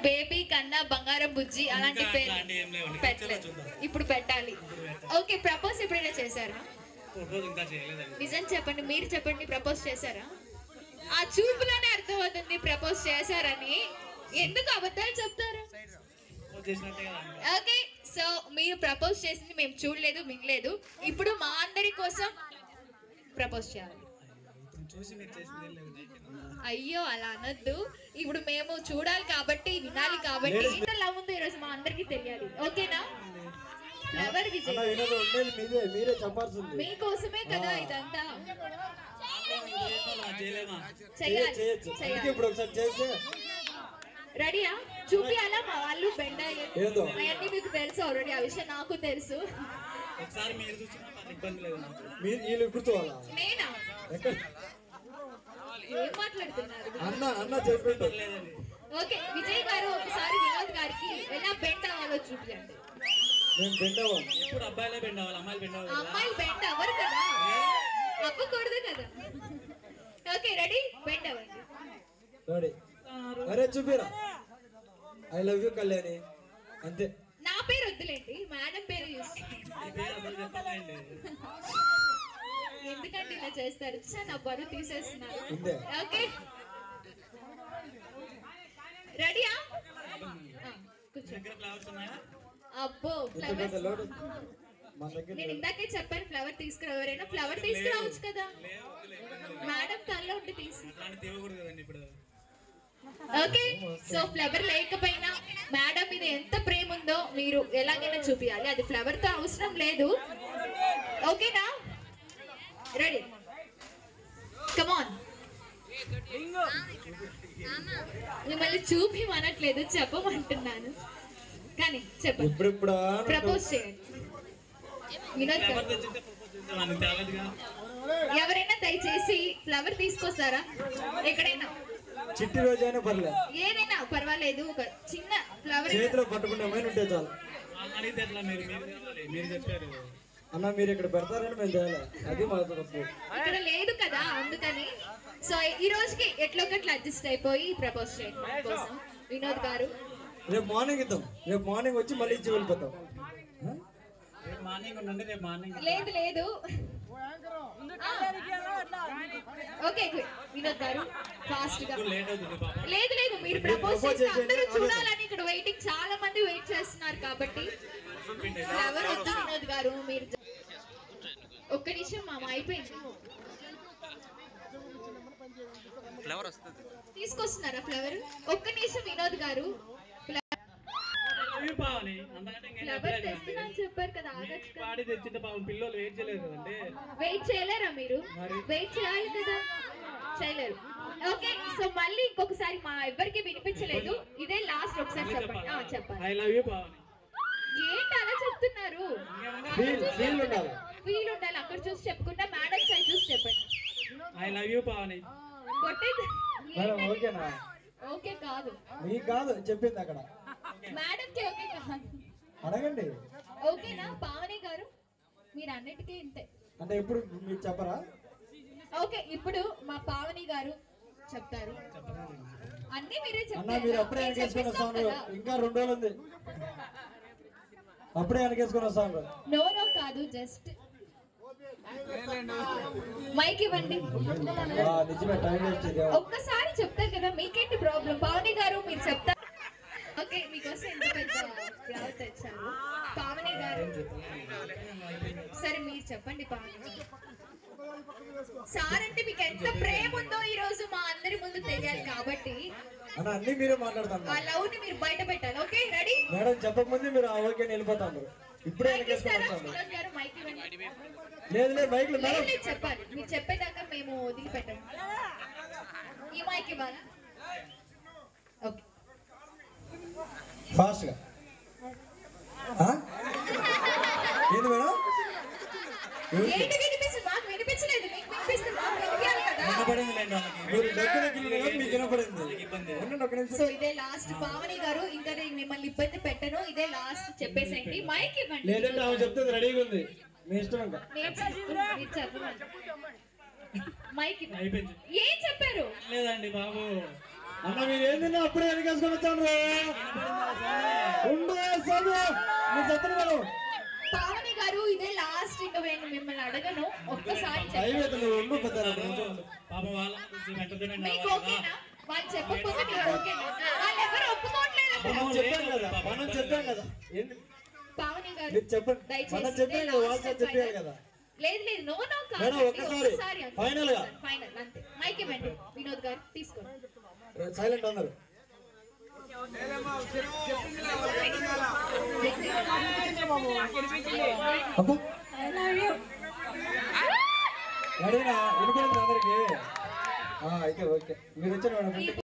Baby కన్నా బంగారం బుజ్జి అలాంటి ఇంకా పేరు అట్లాంటివి ఏం లేవండి. పెట్టలేదు చూద్దాం. ఇప్పుడు పెట్టాలి ఓకే ప్రపోజ్ ఎప్పుడైనా చేశారా ప్రపోజ్ ఇంకా చేయలేదండి నిజం చెప్పండి మీరు చెప్పండి ప్రపోజ్ చేశారా ఆ చూపులోనే అర్థమవుతుంది ప్రపోజ్ చేశారని ఎందుకు అబద్ధాలు చెప్తారు ప్రపోజ్ చేసినట్టే కదండి ఓకే సో మీరు ప్రపోజ్ చేసింది మేము చూడలేదు మింగలేదు ఇప్పుడు మా అందరి కోసం ప్రపోజ్ చేయాలి ఇప్పుడు చూసి మీరు చేసింది ఏం లేదు అయ్యో అలా అనొద్దు ఇప్పుడు మేము చూడాలి కాబట్టి వినాలి కాబట్టి ఎంత లవ్ ఉందో ఈరోజు మా అందరికి తెలియాలి ఓకేనా ఫ్లవర్ అన్న విజయ్ వినోదం ఉండేది మీదే మీరే చెప్పాల్సింది మీకోసమే కదా ఇదంతా అలా చేయలేమా చెయ్యాలి చేయొచ్చు అందుకే చెయ్యాలి ఇప్పుడు ఒకసారి చేస్తే రెడీయా చూపియాలా మా వాళ్ళు బెండ ఏదో. అవన్నీ మీకు తెలుసు ఆల్రెడీ ఆ విషయం నాకు తెలుసు ఒకసారి మీరు చూసినా నాకు ఇబ్బంది లేదు నాకు మీరు వీళ్ళు కూర్చోవాలా నేనా ఎక్కడ ఏం మాట్లాడుతున్నారు అన్న అన్న చెప్పిట్టు లేదండి ఓకే విజయ్ గారు ఒకసారి వినోద్ గారికి ఎలా బెండ్ అవ్వాలో చూపించండి మేము బెండవాం ఎప్పుడు అబ్బాయిలే బెండ్ అవ్వాలి అమ్మాయిలు బెండ్ ఆ అవ్వాలి కదా అమ్మాయిలు బెండ్ అవ్వరు కదా అవ్వకూడదు కదా ఓకే రెడీ బెండ్ అవ్వండి రెడీ అరే చూపిరా ఐ లవ్ యూ కళ్యాణి అంతే నా పేరు వద్దులేండి మేడం పేరు యూస్ ఈ పేరు అసలు చెప్పాలండి ఎందుకంటే ఇలా చేస్తారు చా, నా బరువు తీసేస్తున్నారు ఉందే ఓకే రెడీయా కూర్చో దగ్గర ఫ్లవర్స్ ఉన్నాయా అబ్బో ఇంత పెద్ద ఫ్లవర్స్ లోటు మన దగ్గర నేను ఇందాకే చెప్పాను ఫ్లవర్ తీసుకురా ఎవరైనా ఫ్లవర్ తీసుకురావచ్చు కదా మేడం తనలో ఉండి తీసి అట్లాంటి తీయకూడదు కదండి ఇప్పుడు ఓకే సో ఫ్లవర్ లేకపోయినా మేడం మీద ఎంత ప్రేమ ఉందో మీరు ఎలాగైనా చూపించాలి అది ఫ్లవర్ తో అవసరం లేదు ఓకేనా రెడీ కమాన్ మిమ్మల్ని చూపిమనట్లేదు చెప్పమంటున్నాను కానీ చెప్పండి ఇప్పుడిప్పుడు ప్రపోజ్ చేయండి వినోద్ ఫ్లవర్ గారు, తెచ్చింటే ప్రపోజ్ చేద్దాం మనకి తేలేదుగా ఎవరైనా దయచేసి ఫ్లవర్ తీసుకొస్తారా ఎక్కడైనా చిట్టి రోజైనా పర్లేదు ఏదైనా పర్వాలేదు ఒక చిన్న ఫ్లవర్ చేతిలో పట్టుకునే మైన ఉంటే చాలు అడిగితే ఎట్లా మీరు మీరు తేవాలి. మీరు చెప్పారు అన్న మీరు ఇక్కడ పెడతారని మేము తేలే అది మా తప్పు ఇక్కడ లేదు కదా అందుకని సో ఈ రోజుకి ఎట్లో ఒకట్లా అడ్జస్ట్ అయిపోయి ప్రపోజ్ చేయండి మా కోసం వినోద్ గారు రేపు మార్నింగ్ ఇద్దాం రేపు మార్నింగ్ వచ్చి మళ్ళీ ఇచ్చి వెళ్ళిపోతాం ఆ? రేపు మార్నింగ్ ఉండండి రేపు మార్నింగ్ లేదు లేదు ఓకే వినోద్ గారు ఫాస్ట్ గా లేట్ అవుతుంది పాప లేదు లేదు మీరు ప్రపోజ్ propose చేస్తే చేసేయండి. అందరూ చూడాలని ఇక్కడ వెయిటింగ్ చాలా మంది వెయిట్ చేస్తున్నారు కాబట్టి ఫ్లవర్ వద్దు వినోద్ గారు మీరు జ- ఒక్క నిమిషం మామ అయిపోయింది ఫ్లవర్ వస్తుంది తీసుకొస్తున్నారా ఫ్లవర్ ఒక్క నిమిషం వినోద్ గారు అవి పావని అంతకంటే ఇంకేం ఫ్లవర్ చెప్పలేదు తెస్తున్నాను చెప్పారు కదా ఆగచ్చు కదా పాడి తెచ్చింటే పాపం పిల్లలు వెయిట్ చేయలేదు కదండి వెయిట్ చేయలేరా మీరు వెయిట్ చేయాలి కదా చేయలేరు ఓకే సో మళ్ళీ ఇంకొకసారి మా ఎవ్వరికి వినిపించలేదు ఇదే లాస్ట్ ఒకసారి చెప్పండి ఆ, చెప్పండి ఐ లవ్ యూ పావని ఏంటి అలా చెప్తున్నారు ఫీల్ ఫీల్ ఉండాలి వీలు ఉండాలి అక్కడ చూసి చెప్పుకుంటా మేడం సైడ్ చూసి చెప్పండి ఐ లవ్ యూ పావని కొట్టేది మేడం ఓకేనా ఓకే కాదు మీకు కాదు చెప్పింది అక్కడ మేడం కి ఓకే కాదు అడగండి ఓకేనా పావని గారు మీరు అన్నిటికీ ఇంతే అంటే ఇప్పుడు మీరు చెప్పరా ఓకే ఇప్పుడు మా పావని గారు చెప్తారు అన్ని మీరే అన్న మీరు చెప్తారు అప్పుడే నేను వెనకేసుకున్న చెప్పిస్తాం సాంగ్ కదా. ఇంకా రెండు రోజులు ఉంది అప్పుడే వెనకేసుకున్న సాంగ్ నో నో కాదు జస్ట్ మైక్ ఇవ్వండి నిజమే టైం వేస్ట్ ఇది ఒక్కసారి చెప్తారు కదా మీకేంటి ప్రాబ్లం పావని గారు మీరు చెప్తారు ఓకే మీకోసం ఎంత పెద్ద ఫ్లవర్ తెచ్చాను పావని గారు సరే మీరు చెప్పండి పావని గారు. సార్ అంటే మీకు ఎంత ప్రేమ ఉందో ఈ రోజు మా అందరి ముందు తెలియాలి కాబట్టి అన్న అన్ని మీరే మాట్లాడతాను ఆ లవ్ ని మీరు బయట పెట్టాలి ఓకే రెడీ మేడం చెప్పకముందే మీరు ఆ ఓకే వెళ్ళిపోతాను ఇప్పుడే వెనకేసుకున్న ఇస్తారా సాంగ్ వినోద్ గారు మైక్ ఇవ్వండి లేదు లేదు బైక్లు లేదు మేడం లేదు చెప్పాలి మీరు చెప్పేదాకా మేము వదిలిపెట్టాము ఈ మైక్ ఇవ్వాలా ఓకే ఫాస్ట్ గా ఆ? ఏంది మేడం ఏంటి వినిపిస్తుంది మాకు వినిపించలేదు మీకు వినిపిస్తుంది మాకు వినిపించాలి కదా వినపడింది లేండి వాళ్ళకి మీరు దగ్గర గిన్నెలో మీకు వినపడింది ఇబ్బంది ఉండండి ఒక నిమిషం సో ఇదే లాస్ట్ పావని గారు ఇంకా నేను మిమ్మల్ని ఇబ్బంది పెట్టను ఇదే లాస్ట్ చెప్పేసేయండి మైక్ ఇవ్వండి లేదంటే ఆమె చెప్తుంది రెడీగా ఉంది మీ ఇష్టం ఇంకా నేను చెప్తున్నా, మీరు చెప్పండి మైక్ ఇవ్వండి అయిపోయింది ఏం చెప్పారు లేదండి బాబు అన్న మీరు ఏం తిన్నా అప్పుడే వెనకేసుకొని వచ్చాను రా ఉండు స్వామి మీరు చెప్పండి మేడం పావని గారు ఇదే లాస్ట్ ఇంకా నేను మిమ్మల్ని అడగను ఒక్కసారి చెప్పండి టైం అవుతుంది ఉండు పెద్ద రెండు నిమిషాలు. పాపం వాళ్ళ కొంచెం ఎంటర్టైన్మెంట్ మీకు ఓకేనా వాళ్ళు చెప్పకపోతే మీకు ఓకేనా వాళ్ళు ఎవరు ఒప్పుకోవట్లేదు మనం చెప్పాం కదా మనం చెప్పాం కదా ఏంటి? పావని గారు మీరు చెప్పండి దయచేసి మనం చెప్పాం ఇదే కదా last వాళ్ళు and చెప్పారు final. కదా లేదు లేదు నో నో కాదు మేడం, ఒక్కసారి. Final గా. ఫైనల్ అంతే మైక్ ఇవ్వండి వినోద్ గారు తీసుకోండి సైలెంట్ అన్నారు అబ్బా అడిగినా వినపడింది అందరికి అయితే ఓకే మీరు వచ్చారు మేడం ఈ